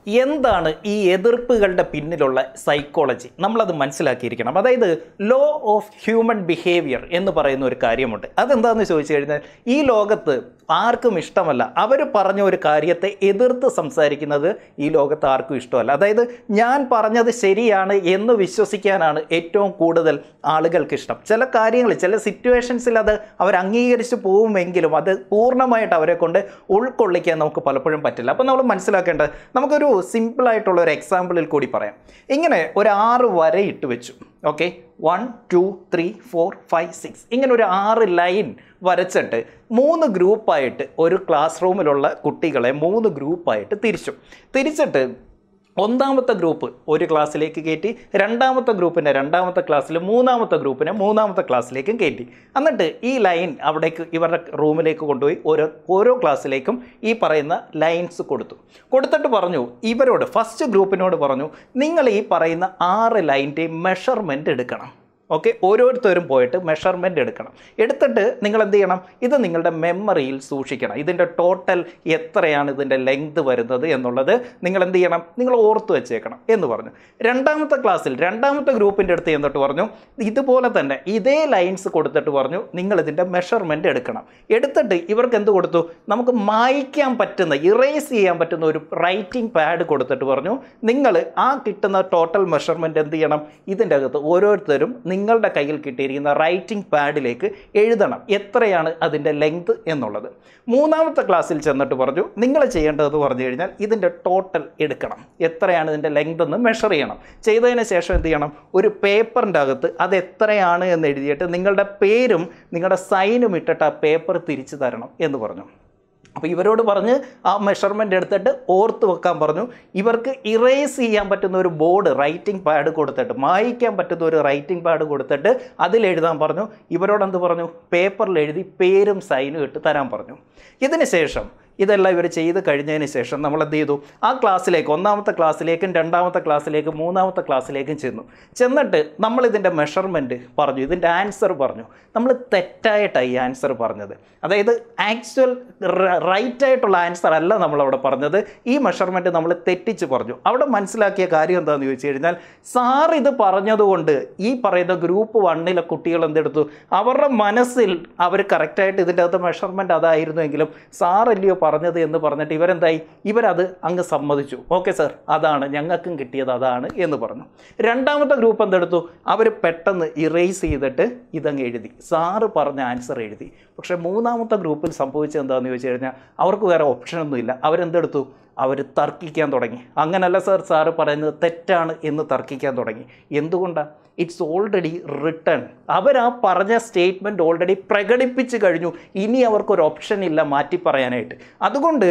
എന്താണ് ഈ എതിർപ്പുകളുടെ പിന്നിലുള്ള സൈക്കോളജി നമ്മളത് മനസ്സിലാക്കിയിരിക്കണം അതായത് ലോ ഓഫ് ഹ്യൂമൻ ബിഹേവിയർ എന്ന് പറയുന്ന ഒരു കാര്യമുണ്ട് അതെന്താണെന്ന് ചോദിച്ചു കഴിഞ്ഞാൽ ഈ ലോകത്ത് ആർക്കും ഇഷ്ടമല്ല അവർ പറഞ്ഞ ഒരു കാര്യത്തെ എതിർത്ത് സംസാരിക്കുന്നത് ഈ ലോകത്ത് ആർക്കും ഇഷ്ടമല്ല അതായത് ഞാൻ പറഞ്ഞത് ശരിയാണ് എന്ന് വിശ്വസിക്കാനാണ് ഏറ്റവും കൂടുതൽ ആളുകൾക്ക് ഇഷ്ടം ചില കാര്യങ്ങൾ ചില സിറ്റുവേഷൻസിൽ അത് അവർ അംഗീകരിച്ച് പോവുമെങ്കിലും അത് പൂർണ്ണമായിട്ട് അവരെ കൊണ്ട് ഉൾക്കൊള്ളിക്കാൻ നമുക്ക് പലപ്പോഴും പറ്റില്ല അപ്പോൾ നമ്മൾ മനസ്സിലാക്കേണ്ടത് നമുക്കൊരു സിമ്പിളായിട്ടുള്ള ഒരു എക്സാമ്പിളിൽ കൂടി പറയാം ഇങ്ങനെ ഒരു ആറ് വര ഇട്ട് വെച്ചു okay one two three four five six ഇങ്ങനെ ഒരു ആറ് ലൈൻ വരച്ചിട്ട് മൂന്ന് ഗ്രൂപ്പായിട്ട് ഒരു ക്ലാസ് റൂമിലുള്ള കുട്ടികളെ മൂന്ന് ഗ്രൂപ്പായിട്ട് തിരിച്ചു തിരിച്ചിട്ട് ഒന്നാമത്തെ ഗ്രൂപ്പ് ഒരു ക്ലാസ്സിലേക്ക് കയറ്റി രണ്ടാമത്തെ ഗ്രൂപ്പിനെ രണ്ടാമത്തെ ക്ലാസ്സിൽ മൂന്നാമത്തെ ഗ്രൂപ്പിനെ മൂന്നാമത്തെ ക്ലാസ്സിലേക്കും കയറ്റി എന്നിട്ട് ഈ ലൈൻ അവിടേക്ക് ഇവരുടെ റൂമിലേക്ക് കൊണ്ടുപോയി ഓരോ ഓരോ ക്ലാസ്സിലേക്കും ഈ പറയുന്ന ലൈൻസ് കൊടുത്തു കൊടുത്തിട്ട് പറഞ്ഞു ഇവരോട് ഫസ്റ്റ് ഗ്രൂപ്പിനോട് പറഞ്ഞു നിങ്ങൾ ഈ പറയുന്ന ആറ് ലൈൻ്റെ മെഷർമെൻറ്റ് എടുക്കണം ഓക്കെ ഓരോരുത്തരും പോയിട്ട് മെഷർമെൻ്റ് എടുക്കണം എടുത്തിട്ട് നിങ്ങൾ എന്ത് ചെയ്യണം ഇത് നിങ്ങളുടെ മെമ്മറിയിൽ സൂക്ഷിക്കണം ഇതിൻ്റെ ടോട്ടൽ എത്രയാണ് ഇതിൻ്റെ ലെങ്ത് വരുന്നത് എന്നുള്ളത് നിങ്ങൾ എന്ത് ചെയ്യണം നിങ്ങൾ ഓർത്ത് വെച്ചേക്കണം എന്ന് പറഞ്ഞു രണ്ടാമത്തെ ക്ലാസ്സിൽ രണ്ടാമത്തെ ഗ്രൂപ്പിൻ്റെ അടുത്ത് എന്നിട്ട് പറഞ്ഞു ഇതുപോലെ തന്നെ ഇതേ ലൈൻസ് കൊടുത്തിട്ട് പറഞ്ഞു നിങ്ങൾ ഇതിൻ്റെ മെഷർമെൻ്റ് എടുക്കണം എടുത്തിട്ട് ഇവർക്ക് എന്ത് കൊടുത്തു നമുക്ക് മായ്ക്കാൻ പറ്റുന്ന ഇറേസ് ചെയ്യാൻ പറ്റുന്ന ഒരു റൈറ്റിംഗ് പാഡ് കൊടുത്തിട്ട് പറഞ്ഞു നിങ്ങൾ ആ കിട്ടുന്ന ടോട്ടൽ മെഷർമെൻറ്റ് എന്ത് ചെയ്യണം ഇതിൻ്റെ അകത്ത് ഓരോരുത്തരും നിങ്ങളുടെ കയ്യിൽ കിട്ടിയിരിക്കുന്ന റൈറ്റിംഗ് പാഡിലേക്ക് എഴുതണം എത്രയാണ് അതിൻ്റെ ലെങ്ത് എന്നുള്ളത് മൂന്നാമത്തെ ക്ലാസ്സിൽ ചെന്നിട്ട് പറഞ്ഞു നിങ്ങൾ ചെയ്യേണ്ടതെന്ന് പറഞ്ഞു കഴിഞ്ഞാൽ ഇതിൻ്റെ ടോട്ടൽ എടുക്കണം എത്രയാണ് ഇതിൻ്റെ ലെങ്ത് എന്ന് മെഷർ ചെയ്യണം ചെയ്തതിന് ശേഷം എന്ത് ചെയ്യണം ഒരു പേപ്പറിൻ്റെ അകത്ത് അത് എത്രയാണ് എന്ന് എഴുതിയിട്ട് നിങ്ങളുടെ പേരും നിങ്ങളുടെ സൈനും ഇട്ടിട്ട് ആ പേപ്പർ തിരിച്ചു തരണം എന്ന് പറഞ്ഞു അപ്പോൾ ഇവരോട് പറഞ്ഞ് ആ മെഷർമെൻ്റ് എടുത്തിട്ട് ഓർത്ത് വെക്കാൻ പറഞ്ഞു ഇവർക്ക് ഇറേസ് ചെയ്യാൻ പറ്റുന്ന ഒരു ബോർഡ് റൈറ്റിംഗ് പാഡ് കൊടുത്തിട്ട് മായ്ക്കാൻ പറ്റുന്ന ഒരു റൈറ്റിംഗ് പാഡ് കൊടുത്തിട്ട് അതിൽ എഴുതാൻ പറഞ്ഞു ഇവരോട് എന്ത് പറഞ്ഞു പേപ്പറിൽ എഴുതി പേരും സൈനും ഇട്ട് തരാൻ പറഞ്ഞു ഇതിന് ശേഷം ഇതെല്ലാം ഇവർ ചെയ്ത് കഴിഞ്ഞതിന് ശേഷം നമ്മൾ എന്ത് ചെയ്തു ആ ക്ലാസ്സിലേക്ക് ഒന്നാമത്തെ ക്ലാസ്സിലേക്കും രണ്ടാമത്തെ ക്ലാസ്സിലേക്കും മൂന്നാമത്തെ ക്ലാസ്സിലേക്കും ചെന്നു ചെന്നിട്ട് നമ്മൾ ഇതിൻ്റെ മെഷർമെൻറ്റ് പറഞ്ഞു ഇതിൻ്റെ ആൻസർ പറഞ്ഞു നമ്മൾ തെറ്റായിട്ടാണ് ഈ ആൻസർ പറഞ്ഞത് അതായത് ആക്ച്വൽ റൈറ്റ് ആയിട്ടുള്ള ആൻസർ അല്ല നമ്മളവിടെ പറഞ്ഞത് ഈ മെഷർമെൻറ്റ് നമ്മൾ തെറ്റിച്ച് പറഞ്ഞു അവിടെ മനസ്സിലാക്കിയ കാര്യം എന്താണെന്ന് ചോദിച്ചു കഴിഞ്ഞാൽ സാർ ഇത് പറഞ്ഞതുകൊണ്ട് ഈ പറയുന്ന ഗ്രൂപ്പ് വണ്ണിലെ കുട്ടികൾ എന്തെടുത്തു അവരുടെ മനസ്സിൽ അവർ കറക്റ്റായിട്ട് ഇതിൻ്റെ അകത്ത് മെഷർമെൻറ്റ് അതായിരുന്നുവെങ്കിലും സാറല്ലയോ പറഞ്ഞത് എന്ന് പറഞ്ഞിട്ട് ഇവരെന്തായി ഇവരത് അങ്ങ് സമ്മതിച്ചു ഓക്കെ സർ അതാണ് ഞങ്ങൾക്കും കിട്ടിയത് അതാണ് എന്ന് പറഞ്ഞു രണ്ടാമത്തെ ഗ്രൂപ്പ് എന്തെടുത്തു അവർ പെട്ടെന്ന് ഇറേസ് ചെയ്തിട്ട് ഇതങ്ങ് എഴുതി സാറ് പറഞ്ഞ ആൻസർ എഴുതി പക്ഷേ മൂന്നാമത്തെ ഗ്രൂപ്പിൽ സംഭവിച്ചത് എന്താണെന്ന് ചോദിച്ചു കഴിഞ്ഞാൽ അവർക്ക് വേറെ ഓപ്ഷനൊന്നുമില്ല അവരെന്തെടുത്തു അവർ തർക്കിക്കാൻ തുടങ്ങി അങ്ങനല്ല സർ സാറ് പറയുന്നത് തെറ്റാണ് എന്ന് തർക്കിക്കാൻ തുടങ്ങി എന്തുകൊണ്ടാണ് ഇറ്റ്സ് ഓൾറെഡി റിട്ടേൺ അവർ ആ പറഞ്ഞ സ്റ്റേറ്റ്മെൻറ്റ് ഓൾറെഡി പ്രകടിപ്പിച്ച് കഴിഞ്ഞു ഇനി അവർക്കൊരു ഓപ്ഷൻ ഇല്ല മാറ്റി പറയാനായിട്ട് അതുകൊണ്ട്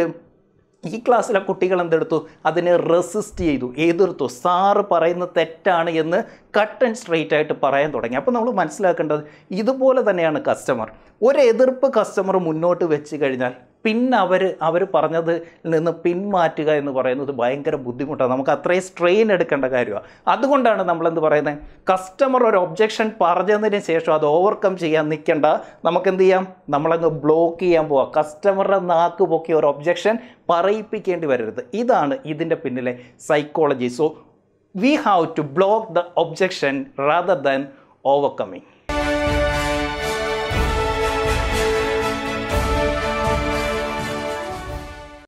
ഈ ക്ലാസ്സിലെ കുട്ടികൾ എന്തെടുത്തു അതിനെ റെസിസ്റ്റ് ചെയ്തു എതിർത്തു സാറ് പറയുന്നത് തെറ്റാണ് എന്ന് കട്ട് ആൻഡ് സ്ട്രെയിറ്റ് ആയിട്ട് പറയാൻ തുടങ്ങി അപ്പോൾ നമ്മൾ മനസ്സിലാക്കേണ്ടത് ഇതുപോലെ തന്നെയാണ് കസ്റ്റമർ ഒരു എതിർപ്പ് കസ്റ്റമർ മുന്നോട്ട് വെച്ച് കഴിഞ്ഞാൽ പിന്നെ അവർ അവർ പറഞ്ഞത് നിന്ന് പിന്മാറ്റുക എന്ന് പറയുന്നത് ഭയങ്കര ബുദ്ധിമുട്ടാണ് നമുക്ക് അത്രയും സ്ട്രെയിൻ എടുക്കേണ്ട കാര്യമാണ് അതുകൊണ്ടാണ് നമ്മളെന്ത് പറയുന്നത് കസ്റ്റമർ ഒരു ഒബ്ജക്ഷൻ പറഞ്ഞതിന് ശേഷം അത് ഓവർകം ചെയ്യാൻ നിൽക്കേണ്ട നമുക്ക് എന്ത് ചെയ്യാം നമ്മളങ്ങ് ബ്ലോക്ക് ചെയ്യാൻ പോവാം കസ്റ്റമറുടെ നാക്ക് പൊക്കി ഒരു ഒബ്ജക്ഷൻ പറയിപ്പിക്കേണ്ടി വരരുത് ഇതാണ് ഇതിൻ്റെ പിന്നിലെ psychology so we have to block the objection rather than overcoming